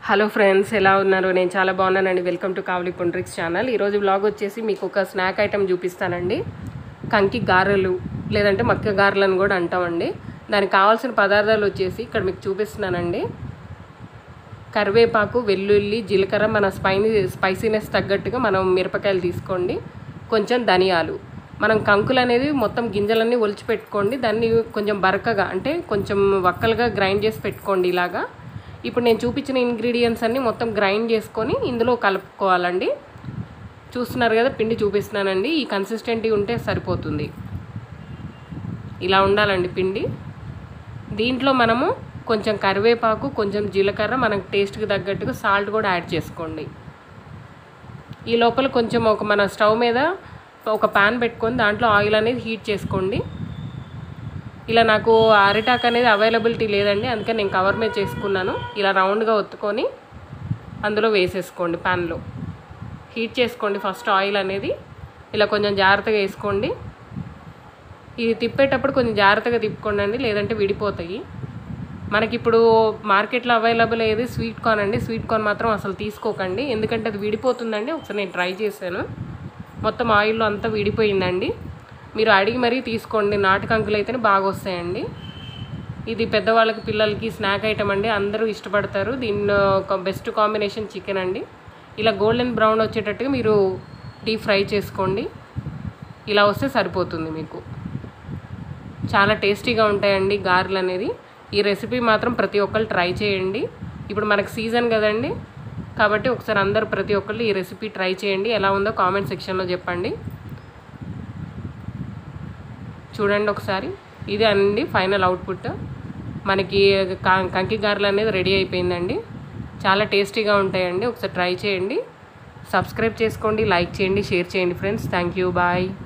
hello friends ఎలా ఉన్నారు నేను చాలా బాగున్నానండి వెల్కమ్ టు కావలి పొండ్రిక్స్ ఛానల్ ఈరోజు బ్లాగ్ వచ్చేసి మీకు ఒక స్నాక్ ఐటెం చూపిస్తానండి కంకి గారెలు లేదంటే మక్క గారెలను కూడా అంటామండి దానికి కావాల్సిన పదార్థాలు వచ్చేసి ఇక్కడ మీకు చూపిస్తున్నానండి కరివేపాకు వెల్లుల్లి జీలకర్ర మన స్పైని స్పైసీనెస్ తగ్గట్టుగా మనం మిరపకాయలు తీసుకోండి కొంచెం ధనియాలు మనం కంకులు అనేది మొత్తం గింజలన్నీ ఒలిచి పెట్టుకోండి దాన్ని కొంచెం బరకగా అంటే కొంచెం వక్కలుగా గ్రైండ్ చేసి పెట్టుకోండి ఇలాగా ఇప్పుడు నేను చూపించిన ఇంగ్రీడియంట్స్ అన్నీ మొత్తం గ్రైండ్ చేసుకొని ఇందులో కలుపుకోవాలండి చూస్తున్నారు కదా పిండి చూపిస్తున్నానండి ఈ కన్సిస్టెంటీ ఉంటే సరిపోతుంది ఇలా ఉండాలండి పిండి దీంట్లో మనము కొంచెం కరివేపాకు కొంచెం జీలకర్ర మనకు టేస్ట్కి తగ్గట్టుగా సాల్ట్ కూడా యాడ్ చేసుకోండి ఈ లోపల కొంచెం ఒక మన స్టవ్ మీద ఒక ప్యాన్ పెట్టుకొని దాంట్లో ఆయిల్ అనేది హీట్ చేసుకోండి ఇలా నాకు అరిటాక్ అనేది అవైలబిలిటీ లేదండి అందుకని నేను కవర్ మీద చేసుకున్నాను ఇలా రౌండ్గా ఒత్తుకొని అందులో వేసేసుకోండి ప్యాన్లో హీట్ చేసుకోండి ఫస్ట్ ఆయిల్ అనేది ఇలా కొంచెం జాగ్రత్తగా వేసుకోండి ఇది తిప్పేటప్పుడు కొంచెం జాగ్రత్తగా తిప్పుకోండి అండి లేదంటే విడిపోతాయి మనకి ఇప్పుడు మార్కెట్లో అవైలబుల్ అయ్యేది స్వీట్ కార్న్ అండి స్వీట్ కార్న్ మాత్రం అసలు తీసుకోకండి ఎందుకంటే అది విడిపోతుందండి ఒకసారి నేను ట్రై చేశాను మొత్తం ఆయిల్లో అంతా విడిపోయిందండి మీరు అడిగి మరీ తీసుకోండి నాటు కంకులు అయితేనే బాగా వస్తాయండి ఇది పెద్దవాళ్ళకి పిల్లలకి స్నాక్ ఐటమ్ అండి అందరూ ఇష్టపడతారు దీన్ని ఒక బెస్ట్ కాంబినేషన్ చికెన్ అండి ఇలా గోల్డెన్ బ్రౌన్ వచ్చేటట్టుగా మీరు డీప్ ఫ్రై చేసుకోండి ఇలా వస్తే సరిపోతుంది మీకు చాలా టేస్టీగా ఉంటాయండి గారెలు అనేది ఈ రెసిపీ మాత్రం ప్రతి ఒక్కరు ట్రై చేయండి ఇప్పుడు మనకు సీజన్ కదండి కాబట్టి ఒకసారి అందరూ ప్రతి ఒక్కళ్ళు ఈ రెసిపీ ట్రై చేయండి ఎలా ఉందో కామెంట్ సెక్షన్లో చెప్పండి చూడండి ఒకసారి ఇది అండి ఫైనల్ అవుట్పుట్ మనకి కా- కంకి గారెలు అనేది రెడీ అయిపోయిందండి చాలా టేస్టీగా ఉంటాయండి ఒకసారి ట్రై చేయండి సబ్స్క్రైబ్ చేసుకోండి లైక్ చేయండి షేర్ చేయండి ఫ్రెండ్స్ థ్యాంక్ యూ బాయ్